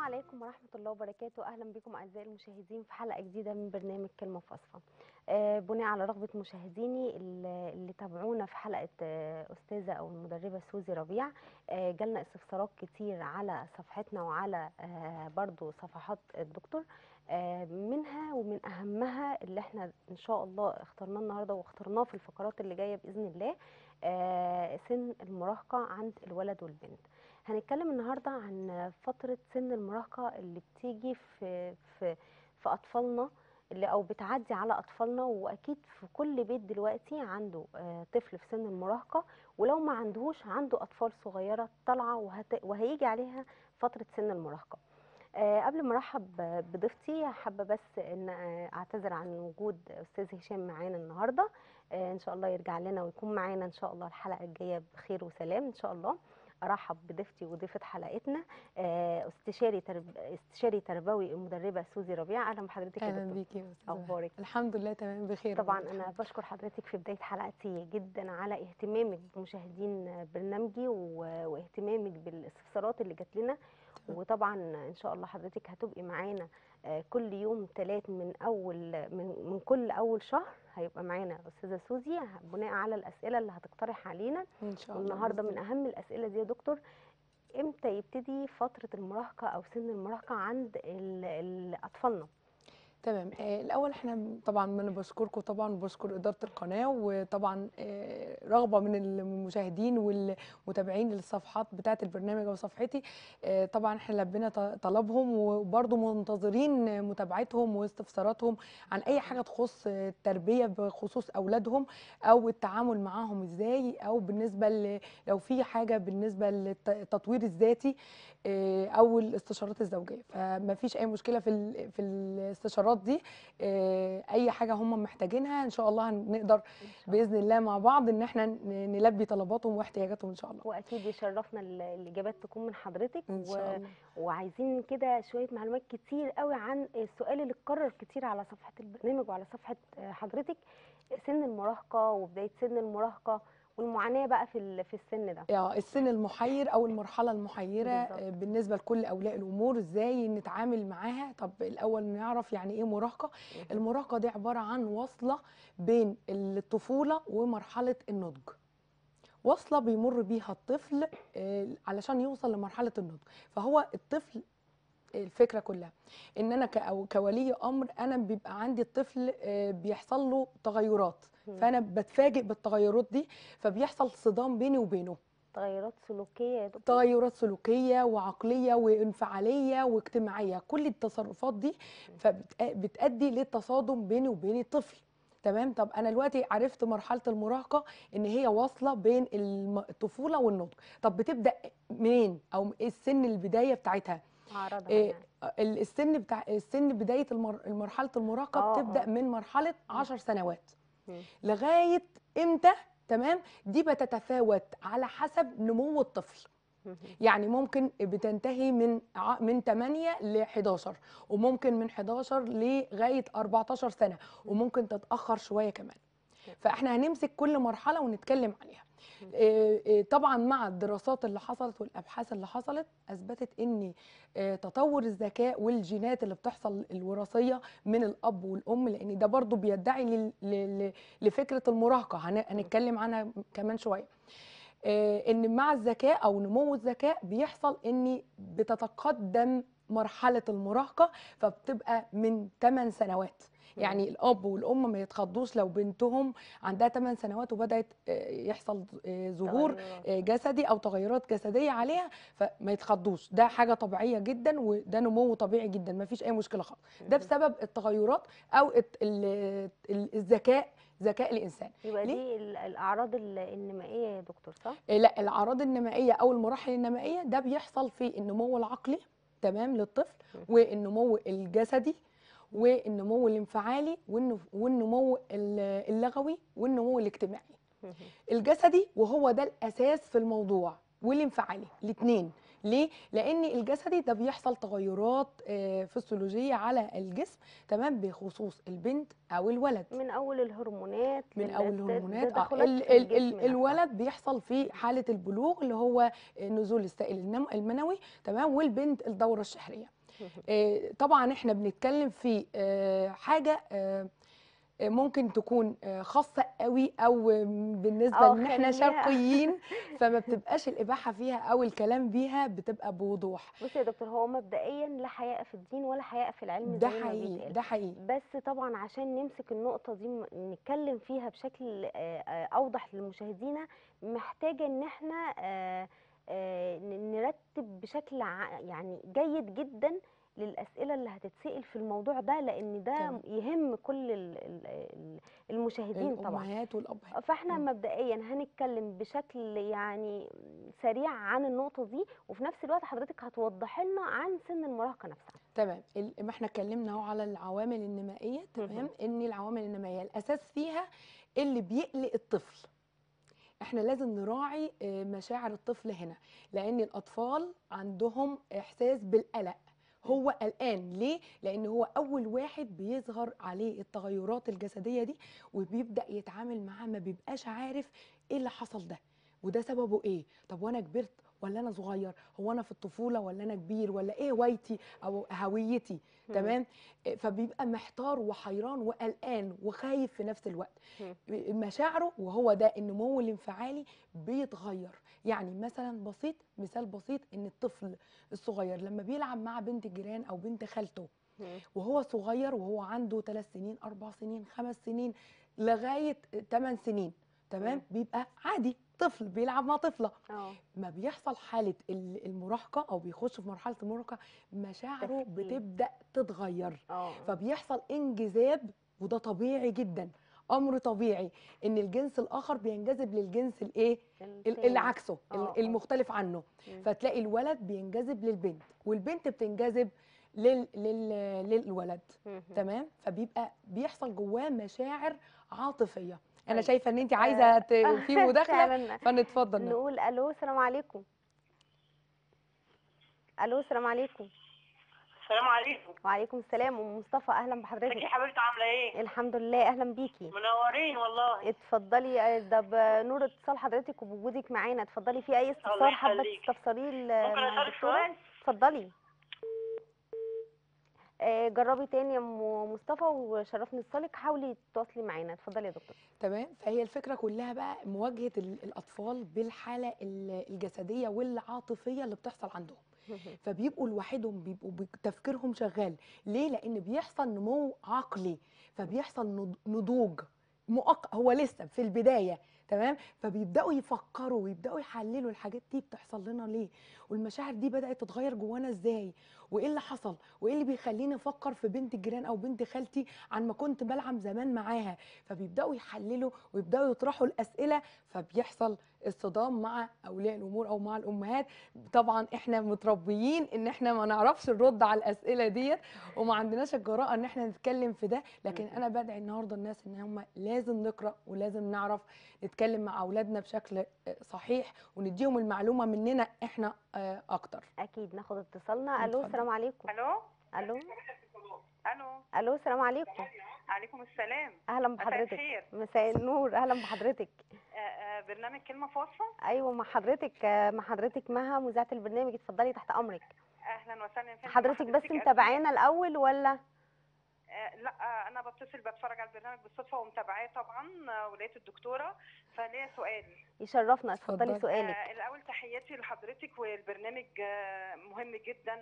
عليكم ورحمة الله وبركاته أهلا بكم أعزائي المشاهدين في حلقة جديدة من برنامج كلمة فاصفة آه، بناء على رغبة مشاهديني اللي اللي تابعونا في حلقة آه، أستاذة أو المدربة سوزي ربيع آه، جالنا استفسارات كتير على صفحتنا وعلى آه، برضو صفحات الدكتور آه، منها ومن أهمها اللي احنا إن شاء الله اخترناه النهاردة واخترناه في الفقرات اللي جاية بإذن الله آه، سن المراهقة عند الولد والبنت هنتكلم النهارده عن فترة سن المراهقة اللي بتيجي في في في أطفالنا اللي أو بتعدي على أطفالنا وأكيد في كل بيت دلوقتي عنده آه، طفل في سن المراهقة ولو ما عندهوش عنده أطفال صغيرة طالعة وهت- وهيجي عليها فترة سن المراهقة. آه، قبل ما ارحب بضيفتي حابه بس ان آه، اعتذر عن وجود استاذ هشام معانا النهارده آه، ان شاء الله يرجع لنا ويكون معانا ان شاء الله الحلقه الجايه بخير وسلام ان شاء الله ارحب بضيفتي وضيفه حلقتنا آه، استشاري ترب... استشاري تربوي المدربه سوزي ربيع اهلا بحضرتك يا اهلا دكتور بيكي يا استاذه اخبارك الحمد لله تمام بخير طبعا والله. انا بشكر حضرتك في بدايه حلقتي جدا على اهتمامك بمشاهدين برنامجي و- واهتمامك بالاستفسارات اللي جات لنا تمام. وطبعا ان شاء الله حضرتك هتبقي معانا آه، كل يوم ثلاث من اول من, من كل اول شهر هيبقى معانا استاذه سوزي بناء على الاسئله اللي هتقترح علينا ان شاء الله والنهارده بإذن من اهم الاسئله دي يا دكتور امتى يبتدي فتره المراهقه او سن المراهقه عند ال- ال- اطفالنا تمام آه الاول احنا طبعا انا بشكركم طبعا وبشكر اداره القناه وطبعا آه رغبه من المشاهدين والمتابعين للصفحات بتاعه البرنامج او صفحتي آه طبعا احنا لبينا ط- طلبهم وبرضه منتظرين متابعتهم واستفساراتهم عن اي حاجه تخص التربيه بخصوص اولادهم او التعامل معاهم ازاي او بالنسبه ل- لو في حاجه بالنسبه للتطوير الذاتي آه، او الاستشارات الزوجيه فما فيش اي مشكله في ال- في الاستشارات دي آه، اي حاجه هم محتاجينها ان شاء الله هنقدر إن شاء الله. باذن الله مع بعض ان احنا ن- نلبي طلباتهم واحتياجاتهم ان شاء الله واكيد يشرفنا ال- الاجابات تكون من حضرتك ان و... شاء الله وعايزين كده شويه معلومات كتير قوي عن السؤال اللي اتكرر كتير على صفحه البرنامج وعلى صفحه آه، حضرتك سن المراهقه وبدايه سن المراهقه والمعاناه بقى في ال- في السن ده آه، السن المحير او المرحله المحيره بالظبط. آه، بالنسبه لكل اولياء الامور ازاي نتعامل معاها طب الاول نعرف يعني ايه مراهقه المراهقه دي عباره عن وصله بين الطفوله ومرحله النضج وصله بيمر بيها الطفل آه، علشان يوصل لمرحله النضج فهو الطفل الفكره كلها ان انا ك- أو كولي امر انا بيبقى عندي الطفل آه، بيحصل له تغيرات مم. فانا بتفاجئ بالتغيرات دي فبيحصل صدام بيني وبينه تغيرات سلوكيه يا دكتور تغيرات سلوكيه وعقليه وانفعاليه واجتماعيه كل التصرفات دي فبتؤدي للتصادم بيني وبين الطفل تمام طب انا دلوقتي عرفت مرحله المراهقه ان هي واصله بين الم- الطفوله والنضج طب بتبدا منين او ايه السن البدايه بتاعتها اعراضها إيه يعني ال- السن بتاع السن بدايه المر... مرحله المراهقه آه، بتبدا آه. من مرحله 10 سنوات مم. لغايه امتى تمام دي بتتفاوت على حسب نمو الطفل مم. يعني ممكن بتنتهي من ع- من 8 ل 11 وممكن من 11 لغايه 14 سنه وممكن تتاخر شويه كمان فاحنا هنمسك كل مرحله ونتكلم عليها إيه إيه طبعا مع الدراسات اللي حصلت والابحاث اللي حصلت اثبتت ان إيه تطور الذكاء والجينات اللي بتحصل الوراثيه من الاب والام لان ده برضو بيدعي لل- ل- ل- لفكره المراهقه هن- هنتكلم عنها كمان شويه آه، ان مع الذكاء او نمو الذكاء بيحصل ان بتتقدم مرحله المراهقه فبتبقى من 8 سنوات يعني الاب والام ما يتخضوش لو بنتهم عندها 8 سنوات وبدات آه، يحصل آه، ظهور تغيرات. آه، جسدي او تغيرات جسديه عليها فما يتخضوش ده حاجه طبيعيه جدا وده نمو طبيعي جدا ما فيش اي مشكله خالص ده بسبب التغيرات او الت- ال- ال- الذكاء ذكاء الانسان يبقى ليه؟ دي ال- الاعراض ال- النمائيه يا دكتور صح إيه لا الاعراض النمائيه او المراحل النمائيه ده بيحصل في النمو العقلي تمام للطفل والنمو الجسدي والنمو الانفعالي والنف- والنمو ال- اللغوي والنمو الاجتماعي الجسدي وهو ده الاساس في الموضوع والانفعالي الاثنين ليه لان الجسدي ده بيحصل تغيرات آه، فسيولوجيه على الجسم تمام بخصوص البنت او الولد من اول الهرمونات من لل- اول الت- الهرمونات اه التدخلات ال في ال الجسم ال نفسها. الولد بيحصل في حاله البلوغ اللي هو نزول السائل النم- المنوي تمام والبنت الدوره الشهريه آه، طبعا احنا بنتكلم في آه، حاجه آه، آه، ممكن تكون آه، خاصه قوي او بالنسبه اه ان احنا خليها شرقيين فما بتبقاش الاباحه فيها او الكلام بيها بتبقى بوضوح بصي يا دكتور هو مبدئيا لا حياء في الدين ولا حياء في العلم ده زي ما حقيقي بيتقال ده حقيقي بس طبعا عشان نمسك النقطة دي م- نتكلم فيها بشكل آه، آه، أوضح لمشاهدينا محتاجة إن احنا آه، آه، ن- نرتب بشكل ع- يعني جيد جدا للأسئلة اللي هتتسأل في الموضوع ده لأن ده تمام. يهم كل ال- ال- ال- المشاهدين طبعا الامهات والابهات فاحنا مم. مبدئيا هنتكلم بشكل يعني سريع عن النقطة دي وفي نفس الوقت حضرتك هتوضح لنا عن سن المراهقة نفسها تمام ال- ما احنا اتكلمنا اهو على العوامل النمائيه تمام مهم. ان العوامل النمائيه الاساس فيها اللي بيقلق الطفل احنا لازم نراعي آه، مشاعر الطفل هنا لان الاطفال عندهم احساس بالقلق هو قلقان ليه لان هو اول واحد بيظهر عليه التغيرات الجسديه دي وبيبدا يتعامل معاها ما بيبقاش عارف ايه اللي حصل ده وده سببه ايه طب وانا كبرت ولا انا صغير هو انا في الطفوله ولا انا كبير ولا ايه هوايتي او هويتي مم. تمام إيه، فبيبقى محتار وحيران وقلقان وخايف في نفس الوقت مم. مشاعره وهو ده النمو الانفعالي بيتغير يعني مثلا بسيط مثال بسيط ان الطفل الصغير لما بيلعب مع بنت الجيران او بنت خالته مم. وهو صغير وهو عنده 3 سنين 4 سنين 5 سنين لغايه 8 سنين تمام مم. بيبقى عادي طفل بيلعب مع طفله اه ما بيحصل حاله ال- المراهقه او بيخش في مرحله المراهقه مشاعره تفكير. بتبدا تتغير اه فبيحصل انجذاب وده طبيعي جدا امر طبيعي ان الجنس الاخر بينجذب للجنس الايه ال- التاني. اللي عكسه آه، ال- آه. المختلف عنه مم. فتلاقي الولد بينجذب للبنت والبنت بتنجذب لل... لل... للولد مم. تمام فبيبقى بيحصل جواه مشاعر عاطفيه انا طيب. شايفه ان انت عايزه ت... في مداخله فعلا فنتفضل نعم. نقول الو السلام عليكم الو السلام عليكم السلام عليكم وعليكم السلام ام مصطفى اهلا ازيك بحضرتك يا حبيبتي عامله ايه الحمد لله اهلا بيكي منورين والله اتفضلي آه، ده بنور اتصال حضرتك وبوجودك معانا اتفضلي في اي استفسار حابه يخليك. تستفسريه ل- ممكن مع اسالك الدكتورة؟ سؤال اتفضلي آه، جربي تاني يا ام مصطفى وشرفني اتصالك حاولي تواصلي معانا اتفضلي يا دكتور تمام فهي الفكره كلها بقى مواجهه ال- الاطفال بالحاله ال- الجسديه والعاطفيه اللي بتحصل عندهم فبيبقوا لوحدهم بيبقوا بي- تفكيرهم شغال ليه لان بيحصل نمو عقلي فبيحصل نض- نضوج مؤق... هو لسه في البدايه تمام فبيبداوا يفكروا ويبداوا يحللوا الحاجات دي بتحصل لنا ليه والمشاعر دي بدات تتغير جوانا ازاي وايه اللي حصل وايه اللي بيخليني افكر في بنت الجيران او بنت خالتي عن ما كنت بلعب زمان معاها فبيبداوا يحللوا ويبداوا يطرحوا الاسئله فبيحصل اصطدام مع اولياء الامور او مع الامهات طبعا احنا متربيين ان احنا ما نعرفش نرد على الاسئله ديت وما عندناش الجراءه ان احنا نتكلم في ده لكن انا بدعي النهارده الناس ان هم لازم نقرا ولازم نعرف نتكلم مع اولادنا بشكل آه، صحيح ونديهم المعلومه مننا احنا آه، اكتر اكيد ناخد اتصالنا الو اتفضل. السلام عليكم الو الو الو الو السلام عليكم عليكم السلام اهلا مساء بحضرتك الخير مساء النور اهلا بحضرتك آه، آه، برنامج كلمه فاصله ايوه مع حضرتك آه، مع حضرتك مها مذيعه البرنامج اتفضلي تحت امرك اهلا وسهلا يا فندم. حضرتك بس أسماء. متابعانا الاول ولا آه، لا آه، انا بتصل بتفرج على البرنامج بالصدفه ومتابعاه طبعا آه، ولقيت الدكتوره فليا سؤال يشرفنا اتفضلي اتفضلي. سؤالك آه، الاول تحياتي لحضرتك والبرنامج آه، مهم جدا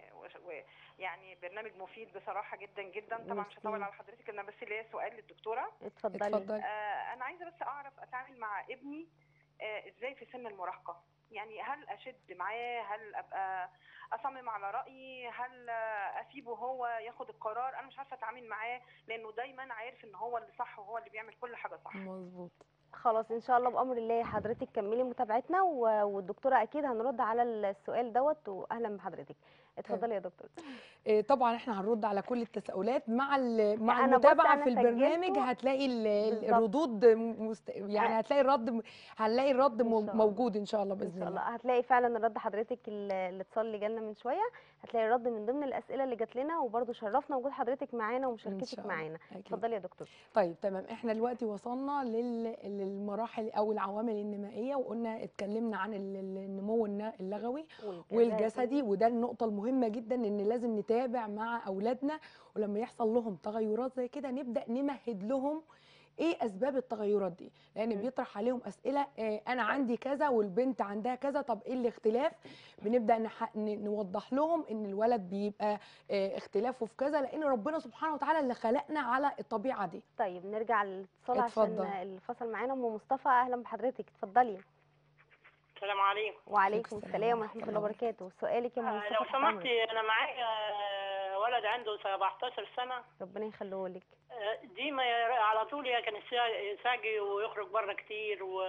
ويعني برنامج مفيد بصراحه جدا جدا طبعا مش هطول ميرسي. على حضرتك انا بس ليا سؤال للدكتوره اتفضلي اتفضل آه، انا عايزه بس اعرف اتعامل مع ابني آه، ازاي في سن المراهقه يعني هل اشد معاه هل ابقى اصمم على رايي هل آه، اسيبه هو ياخد القرار انا مش عارفه اتعامل معاه لانه دايما عارف ان هو اللي صح وهو اللي بيعمل كل حاجه صح مظبوط خلاص ان شاء الله بامر الله حضرتك كملي متابعتنا و- والدكتوره اكيد هنرد على السؤال دوت واهلا بحضرتك اتفضلي يا دكتور إيه، طبعا احنا هنرد على كل التساؤلات مع ال- مع أنا بص المتابعه أنا في البرنامج سجلته. هتلاقي ال- ال- بالظبط. الردود مست... يعني هتلاقي الرد هنلاقي الرد إن مو- شاء الله. موجود ان شاء الله ان باذن شاء الله الله هتلاقي فعلا الرد حضرتك ال- الاتصال اللي جالنا من شويه هتلاقي الرد من ضمن الاسئله اللي جات لنا وبرده شرفنا وجود حضرتك معانا ومشاركتك شاء الله. معانا أكيد. اتفضلي يا دكتور طيب تمام احنا دلوقتي وصلنا لل... للمراحل او العوامل النمائيه وقلنا اتكلمنا عن ال- ال- النمو الن- اللغوي والجسدي وده النقطه المهمه مهمه جدا ان لازم نتابع مع اولادنا ولما يحصل لهم تغيرات زي كده نبدا نمهد لهم ايه اسباب التغيرات دي لان مم. بيطرح عليهم اسئله آه انا عندي كذا والبنت عندها كذا طب ايه الاختلاف بنبدا نح... ن- نوضح لهم ان الولد بيبقى آه اختلافه في كذا لان ربنا سبحانه وتعالى اللي خلقنا على الطبيعه دي طيب نرجع للاتصال عشان اتفضل. الفصل معانا ام مصطفى اهلا بحضرتك اتفضلي السلام عليكم وعليكم السلام السلام ورحمة ورحمه الله الله وبركاته سؤالك يا ام آه، مصطفى لو تحت أمرك. سمحتي انا معايا آه، ولد عنده 17 سنه ربنا يخليه لك آه، دي ما ير- على طول يا كان يسا- يساقي ويخرج بره كتير و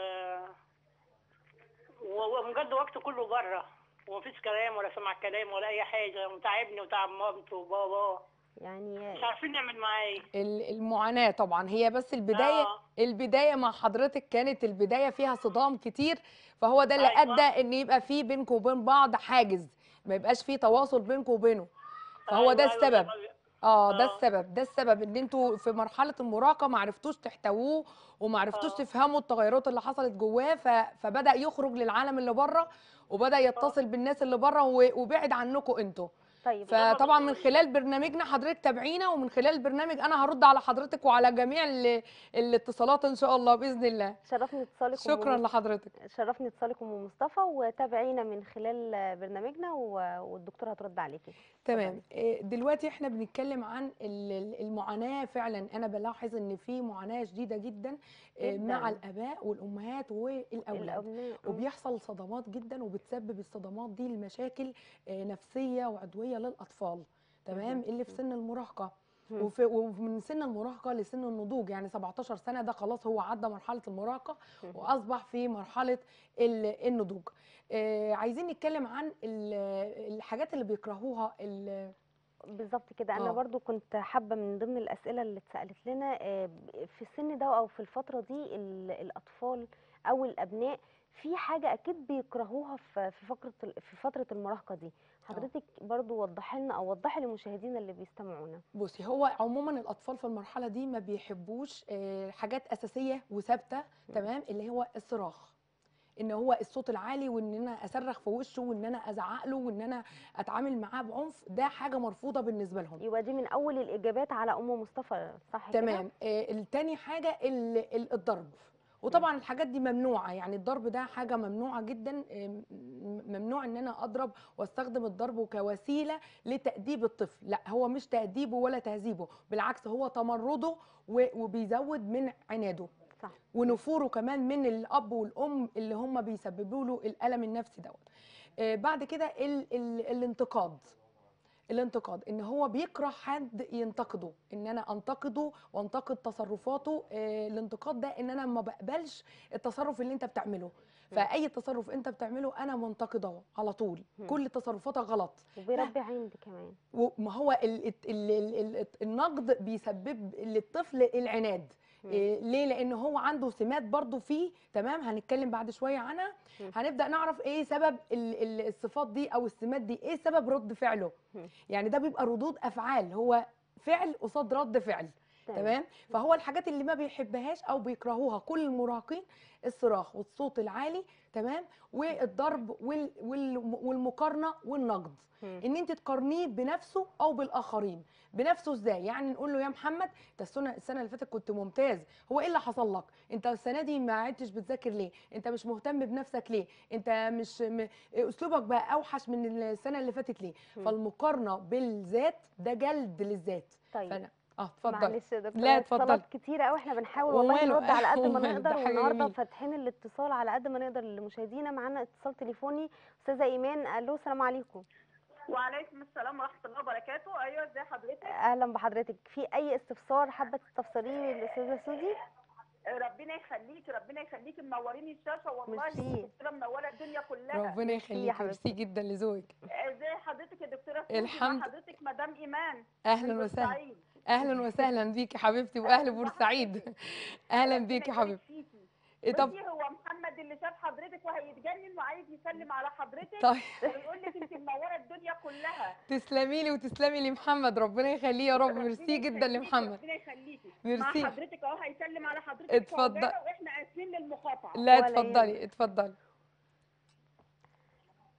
و- ومقضي وقته كله بره ومفيش كلام ولا سمع كلام ولا اي حاجه وتعبني وتعب مامته وبابا يعني مش عارفين نعمل معاه ايه ال- المعاناه طبعا هي بس البدايه آه. البدايه مع حضرتك كانت البدايه فيها صدام كتير فهو ده اللي أيوة. ادى ان يبقى في بينكم وبين بعض حاجز ما يبقاش في تواصل بينكم وبينه فهو ده أيوة، أيوة، السبب أيوة. اه ده آه. السبب ده السبب ان انتوا في مرحله المراهقه ما عرفتوش تحتووه وما عرفتوش آه. تفهموا التغيرات اللي حصلت جواه ف... فبدا يخرج للعالم اللي بره وبدا يتصل بالناس اللي بره و... وبعد عنكم انتوا طيب فطبعا من خلال برنامجنا حضرتك تابعينا ومن خلال البرنامج انا هرد على حضرتك وعلى جميع ال... الاتصالات ان شاء الله باذن الله شرفني اتصالك أم شكرا مصطفى. لحضرتك شرفني اتصالك ام مصطفى وتابعينا من خلال برنامجنا و- والدكتوره هترد عليكي تمام إيه، دلوقتي احنا بنتكلم عن ال- ال- المعاناه فعلا انا بلاحظ ان في معاناه شديده جدا إيه، مع جداً. الاباء والامهات والاولاد الابناء آه. وبيحصل صدمات جدا وبتسبب الصدمات دي لمشاكل آه، نفسيه وعضويه للاطفال تمام مهم. اللي في سن المراهقه مم. وفي ومن سن المراهقه لسن النضوج يعني 17 سنه ده خلاص هو عدى مرحله المراهقه مم. واصبح في مرحله ال- النضوج آه، عايزين نتكلم عن ال- الحاجات اللي بيكرهوها ال- بالظبط كده انا آه. برضو كنت حابه من ضمن الاسئله اللي اتسالت لنا آه، في السن ده او في الفتره دي ال- الاطفال او الابناء في حاجه اكيد بيكرهوها في في فقره ال- في فتره المراهقه دي حضرتك برضو وضحي لنا او وضحي للمشاهدين اللي بيستمعونا بصي هو عموما الاطفال في المرحله دي ما بيحبوش آه، حاجات اساسيه وثابته تمام اللي هو الصراخ ان هو الصوت العالي وان انا اصرخ في وشه وان انا ازعق له وان انا اتعامل معاه بعنف ده حاجه مرفوضه بالنسبه لهم يبقى دي من اول الاجابات على ام مصطفى صح كده تمام آه، التاني حاجه ال- ال- الضرب وطبعا الحاجات دي ممنوعه يعني الضرب ده حاجه ممنوعه جدا آه، م- ممنوع ان انا اضرب واستخدم الضرب كوسيله لتاديب الطفل لا هو مش تاديبه ولا تهذيبه بالعكس هو تمرده و- وبيزود من عناده صح ونفوره كمان من الاب والام اللي هم بيسببوا له الالم النفسي دوت آه، بعد كده ال ال الانتقاد الانتقاد ان هو بيكره حد ينتقده ان انا انتقده وانتقد تصرفاته آه، الانتقاد ده ان انا ما بقبلش التصرف اللي انت بتعمله فاي تصرف انت بتعمله انا منتقده على طول مم. كل تصرفاتك غلط وبيربي عند كمان وما هو ال ال ال ال النقد بيسبب للطفل العناد مم. إيه ليه لان هو عنده سمات برضو فيه تمام هنتكلم بعد شويه عنها مم. هنبدا نعرف ايه سبب ال ال الصفات دي او السمات دي ايه سبب رد فعله مم. يعني ده بيبقى ردود افعال هو فعل قصاد رد فعل تمام فهو الحاجات اللي ما بيحبهاش او بيكرهوها كل المراهقين الصراخ والصوت العالي تمام والضرب وال وال والمقارنه والنقد مم. ان انت تقارنيه بنفسه او بالاخرين بنفسه ازاي يعني نقول له يا محمد انت السنه السنه اللي فاتت كنت ممتاز هو ايه اللي حصل لك انت السنه دي ما عدتش بتذاكر ليه انت مش مهتم بنفسك ليه انت مش م... اسلوبك بقى اوحش من السنه اللي فاتت ليه مم. فالمقارنه بالذات ده جلد للذات طيب فانا اه اتفضل معلش يا دكتور لا، اتصالات اتفضلي. كتيرة قوي احنا بنحاول والله وماله، نرد على قد ما وماله، نقدر ده حاجة والنهارده جميلة. فاتحين الاتصال على قد ما نقدر لمشاهدينا معانا اتصال تليفوني استاذه ايمان الو السلام عليكم وعليكم السلام ورحمه الله وبركاته ايوه ازي حضرتك اهلا بحضرتك في اي استفسار حابه تستفسريه للاستاذه سوزي ربنا يخليكي ربنا يخليكي منورين الشاشه والله ميرسي. الدكتوره منوره الدنيا كلها ربنا يا يخليك حبيبتي. ميرسي جدا لذوقك ازي حضرتك يا دكتوره سوزي؟ الحمد- مع حضرتك مدام ايمان اهلا من وسهلا بورسعيد. اهلا وسهلا بيكي حبيبتي واهل بورسعيد اهلا ربنا بيكي يبارك حبيبتي فيكي. إيه طب بصي هو محمد اللي شاف حضرتك وهيتجنن وعايز يسلم على حضرتك طيب ويقول لك انت منوره الدنيا كلها تسلمي لي وتسلمي لمحمد ربنا يخليه يا رب ربنا ميرسي جدا يخليكي، لمحمد ربنا يخليكي ميرسي. مع حضرتك اهو هيسلم على حضرتك اتفضل. فوجئنا واحنا اسفين للمقاطعه لا ولا اتفضلي يهمك. اتفضلي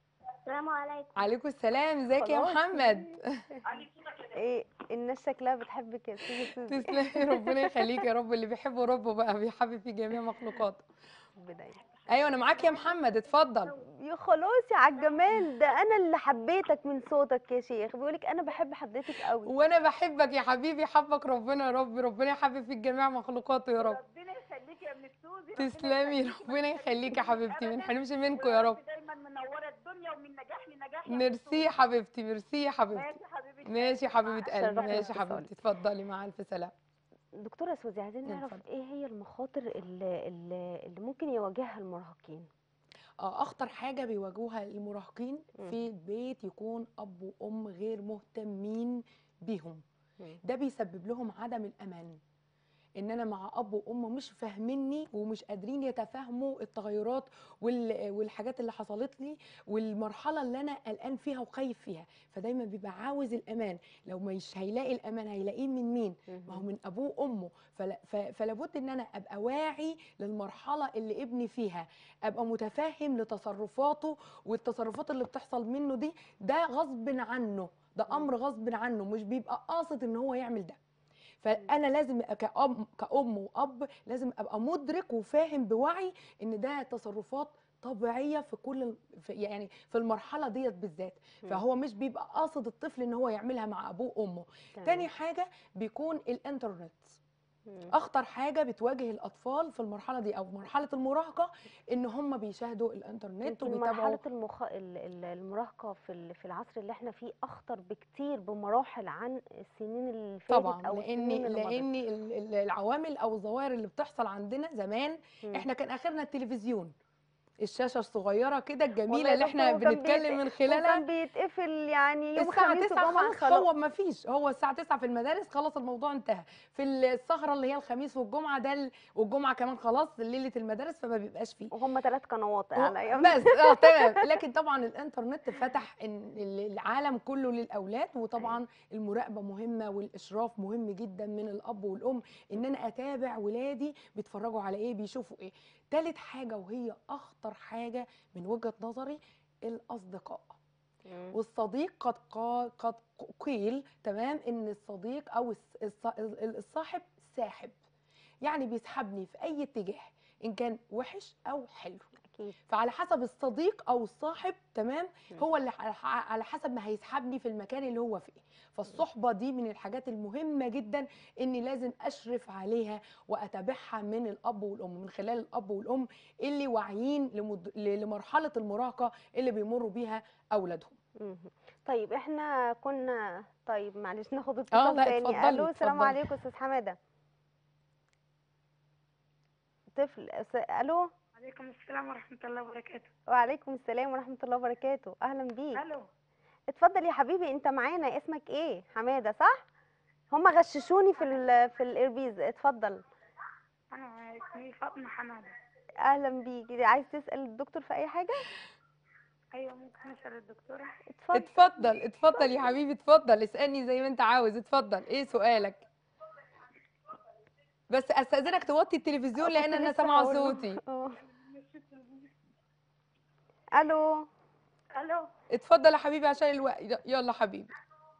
السلام عليكم عليكم السلام ازيك يا خلاص. محمد ايه الناس شكلها بتحبك يا سوزي سوزي تسلمي ربنا يخليك يا رب اللي بيحبه ربه بقى بيحبب في جميع مخلوقاته بداية ايوه انا معاك يا محمد اتفضل يا خلاص يا عالجمال ده انا اللي حبيتك من صوتك يا شيخ بيقولك انا بحب حضرتك قوي وانا بحبك يا حبيبي حبك ربنا يا رب ربنا يحبب فيك جميع مخلوقاته يا رب ربنا يخليك يا ام سوزي تسلمي ربنا يخليك يا حبيبتي ما نحرمش منكم يا رب دايما منوره الدنيا ومن نجاح لنجاح يا أم ميرسي سوزي. يا حبيبتي ميرسي يا حبيبتي ماشي يا حبيبتي ماشي يا حبيبه قلبي شرفنا ماشي يا باتصالك. حبيبتي اتفضلي مع الف سلامه دكتورة سوزي عايزين نعرف اتفضل. ايه هي المخاطر اللي, اللي, اللي ممكن يواجهها المراهقين اه اخطر حاجه بيواجهوها المراهقين مم. في البيت يكون اب وام غير مهتمين بيهم مم. ده بيسبب لهم عدم الامان ان انا مع اب وام مش فاهميني ومش قادرين يتفاهموا التغيرات وال- والحاجات اللي حصلت لي والمرحله اللي انا قلقان فيها وخايف فيها فدايما بيبقى عاوز الامان لو مش هيلاقي الامان هيلاقيه من مين ما هو من ابوه وامه فلا ف- فلابد ان انا ابقى واعي للمرحله اللي ابني فيها ابقى متفهم لتصرفاته والتصرفات اللي بتحصل منه دي ده غصب عنه ده امر غصب عنه مش بيبقى قاصد ان هو يعمل ده فانا لازم أبقى كأم كأم وأب لازم ابقى مدرك وفاهم بوعي ان ده تصرفات طبيعيه في كل ال- في يعني في المرحله ديت بالذات مم. فهو مش بيبقى قاصد الطفل ان هو يعملها مع ابوه وامه تمام. تاني حاجه بيكون الانترنت مم. اخطر حاجه بتواجه الاطفال في المرحله دي او مرحله المراهقه ان هم بيشاهدوا الانترنت يمكن وبيتابعوا مرحلة المخ... ال- ال- المراهقة في ال- في العصر اللي احنا فيه أخطر بكتير بمراحل عن السنين اللي فاتت طبعا أو لان السنين اللي مضت. لان ال- ال- العوامل او الظواهر اللي بتحصل عندنا زمان مم. احنا كان اخرنا التلفزيون الشاشه الصغيره كده والله الجميله يا اللي احنا دكتور، وكان بنتكلم بيت- من خلالها وكان بيتقفل يعني يوم الساعة خميس 9 وجمعة خلاص هو ما فيش هو الساعة 9 في المدارس خلاص الموضوع انتهى في السهرة اللي هي الخميس والجمعة ده ال- والجمعة كمان خلاص ليلة المدارس فما بيبقاش فيه وهم ثلاث قنوات هو- على أيام بس اه تمام لكن طبعا الانترنت فتح إن ال- العالم كله للاولاد وطبعا المراقبه مهمه والاشراف مهم جدا من الاب والام ان انا اتابع ولادي بيتفرجوا على ايه بيشوفوا ايه تالت حاجه وهي اخطر حاجه من وجهه نظري الاصدقاء مم. والصديق قد قا- قد قيل تمام ان الصديق او الص- الص- الصاحب ساحب يعني بيسحبني في اي اتجاه ان كان وحش او حلو أكيد فعلى حسب الصديق او الصاحب تمام مم. هو اللي على- على حسب ما هيسحبني في المكان اللي هو فيه فالصحبه دي من الحاجات المهمه جدا اني لازم اشرف عليها واتابعها من الاب والام من خلال الاب والام اللي واعيين لمد... ل- لمرحله المراهقه اللي بيمروا بيها اولادهم مم. طيب احنا كنا طيب معلش ناخد اه اتصال لا تاني اتفضلي الو السلام اتفضلي عليكم استاذ حماده طفل أس- الو عليكم السلام ورحمه الله وبركاته وعليكم السلام ورحمه الله وبركاته اهلا بيك الو اتفضل يا حبيبي انت معانا اسمك ايه حماده صح هم غششوني في ال في الايربيز اتفضل انا اسمي فاطمه حماده اهلا بيك عايز تسال الدكتور في اي حاجه ايوه ممكن اسال الدكتوره اتفضل اتفضل اتفضل يا حبيبي اتفضل اسالني زي ما انت عاوز اتفضل ايه سؤالك بس استاذنك توطي التلفزيون لان كنت انا لسه سامعه هقوله. صوتي اه. الو الو اتفضل يا حبيبي عشان الوقت يلا حبيبي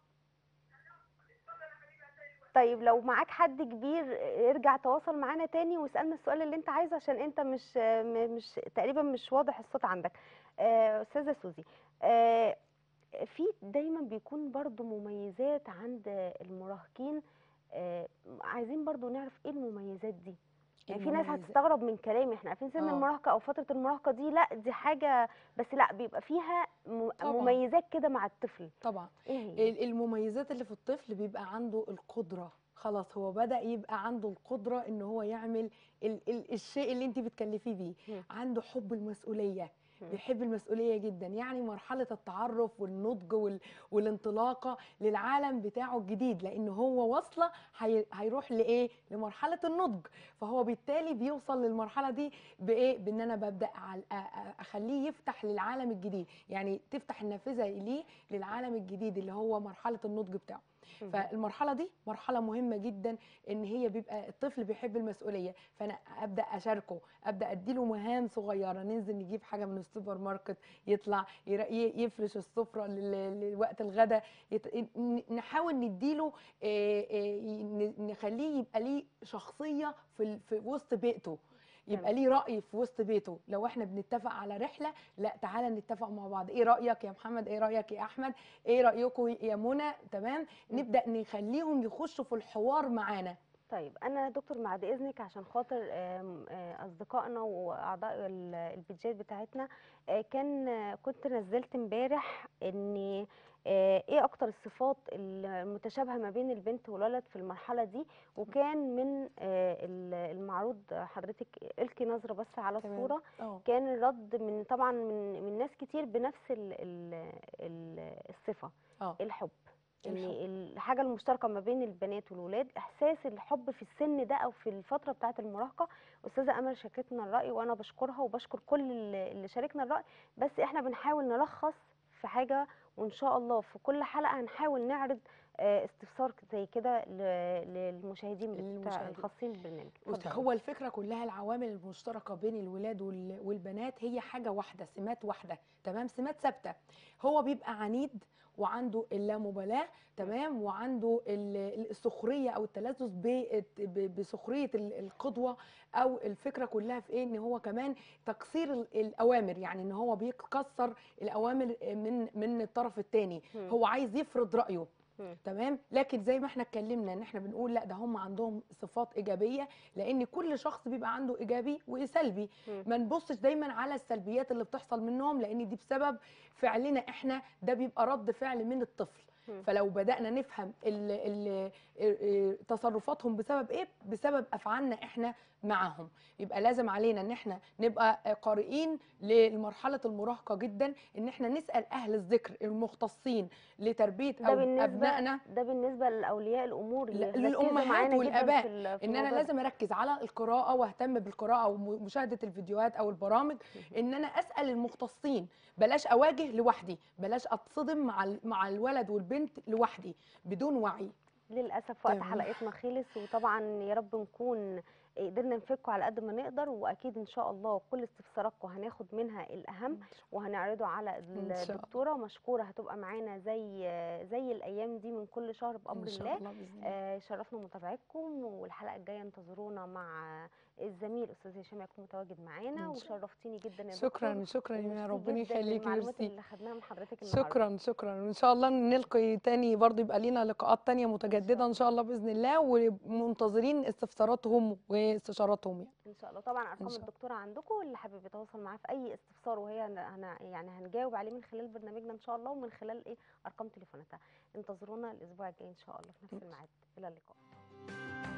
طيب لو معاك حد كبير ارجع تواصل معانا تاني واسألنا السؤال اللي انت عايزه عشان انت مش م- مش تقريبا مش واضح الصوت عندك آه، استاذة سوزي آه، في دايما بيكون برضو مميزات عند المراهقين آه، عايزين برضو نعرف ايه المميزات دي يعني في ناس المميزات. هتستغرب من كلامي احنا عارفين سن آه. المراهقه او فتره المراهقه دي لا دي حاجه بس لا بيبقى فيها م- طبعاً. مميزات كده مع الطفل طبعا ايه هي ال- المميزات اللي في الطفل بيبقى عنده القدرة خلاص هو بدأ يبقى عنده القدرة ان هو يعمل ال ال الشيء اللي انت بتكلفيه بيه مم. عنده حب المسؤولية مم. بيحب المسؤولية جدا يعني مرحلة التعرف والنضج وال والانطلاقة للعالم بتاعه الجديد لان هو واصلة هي هيروح لايه لمرحلة النضج فهو بالتالي بيوصل للمرحلة دي بايه بان انا ببدأ على- أ- أ- اخليه يفتح للعالم الجديد يعني تفتح النافذة ليه للعالم الجديد اللي هو مرحلة النضج بتاعه مهم. فالمرحله دي مرحله مهمه جدا ان هي بيبقى الطفل بيحب المسؤوليه فانا ابدا اشاركه ابدا اديله مهام صغيره ننزل نجيب حاجه من السوبر ماركت يطلع ير- ي- يفرش السفره لل- لوقت الغداء يت- ن- نحاول نديله آه، آه، ن- نخليه يبقى ليه شخصيه في ال- في وسط بيئته يبقى تمام. ليه رأي في وسط بيته لو احنا بنتفق على رحلة لا تعالى نتفق مع بعض ايه رأيك يا محمد ايه رأيك يا احمد ايه رأيكم يا منى تمام مم. نبدأ نخليهم يخشوا في الحوار معانا طيب انا دكتور بعد اذنك عشان خاطر آم، آه، اصدقائنا واعضاء ال- البيدجات بتاعتنا آه، كان آه، كنت نزلت امبارح ان آه، ايه اكتر الصفات المتشابهه ما بين البنت والولد في المرحله دي وكان من آه، ال- المعروض حضرتك القي نظره بس على تمام. الصوره اه كان الرد من طبعا من من ناس كتير بنفس ال ال ال الصفه اه الحب ان الحب. الحاجه المشتركه ما بين البنات والولاد احساس الحب في السن ده او في الفتره بتاعه المراهقه استاذه امل شاركتنا الراي وانا بشكرها وبشكر كل اللي اللي شاركنا الراي بس احنا بنحاول نلخص في حاجه وان شاء الله في كل حلقه هنحاول نعرض آه، استفسار زي كده ل- للمشاهدين بتاع للمشاهدين. الخاصين بالبرنامج بصي اتفضلي. هو الفكره كلها العوامل المشتركه بين الولاد وال- والبنات هي حاجه واحده سمات واحده تمام سمات ثابته هو بيبقى عنيد وعنده اللامبالاه تمام وعنده ال- السخريه او التلذذ ب- ب- بسخريه ال- القدوه او الفكره كلها في ايه ان هو كمان تكسير ال- الاوامر يعني ان هو بيكسر الاوامر من من الطرف الثاني مم. هو عايز يفرض رايه مم. تمام لكن زي ما احنا اتكلمنا ان احنا بنقول لا ده هم عندهم صفات ايجابيه لان كل شخص بيبقى عنده ايجابي وسلبي مم. ما نبصش دايما على السلبيات اللي بتحصل منهم لان دي بسبب فعلنا احنا ده بيبقى رد فعل من الطفل مم. فلو بدانا نفهم ال ال ال تصرفاتهم بسبب ايه بسبب افعالنا احنا معاهم يبقى لازم علينا ان احنا نبقى قارئين لمرحله المراهقه جدا ان احنا نسال اهل الذكر المختصين لتربيه ده أو بالنسبه ابنائنا ده بالنسبه لاولياء الامور اللي لا، ركزوا للأمهات معانا جداً والآباء، في ال- في ان انا الموضوع ده. لازم اركز على القراءه واهتم بالقراءه ومشاهده الفيديوهات او البرامج ان انا اسال المختصين بلاش اواجه لوحدي بلاش اتصدم مع ال- مع الولد والبنت لوحدي بدون وعي للاسف وقت تمام. حلقتنا خلص وطبعا يا رب نكون قدرنا نفكه على قد ما نقدر واكيد ان شاء الله كل استفساراتكم هناخد منها الاهم وهنعرضه على إن شاء الله. الدكتوره مشكوره هتبقى معانا زي زي الايام دي من كل شهر بامر ان شاء الله الله باذن الله آه، شرفنا متابعتكم والحلقه الجايه انتظرونا مع الزميل استاذ هشام يكون متواجد معانا إن شاء الله. وشرفتيني جدا يا شكرا دكتور شكرا يا وميرسي ربنا جداً يخليكي للمعلومات ميرسي اللي خدناها من حضرتك النهارده شكرا شكرا وان شاء الله نلقي تاني برضه يبقى لينا لقاءات تانية متجدده ان شاء الله باذن الله ومنتظرين استفساراتهم واستشاراتهم يعني ان شاء الله طبعا ارقام شاء الله. الدكتوره عندكم واللي حابب يتواصل معاه في اي استفسار وهي هن هن- يعني هنجاوب عليه من خلال برنامجنا ان شاء الله ومن خلال ايه ارقام تليفوناتها انتظرونا الاسبوع الجاي ان شاء الله في نفس الميعاد الى اللقاء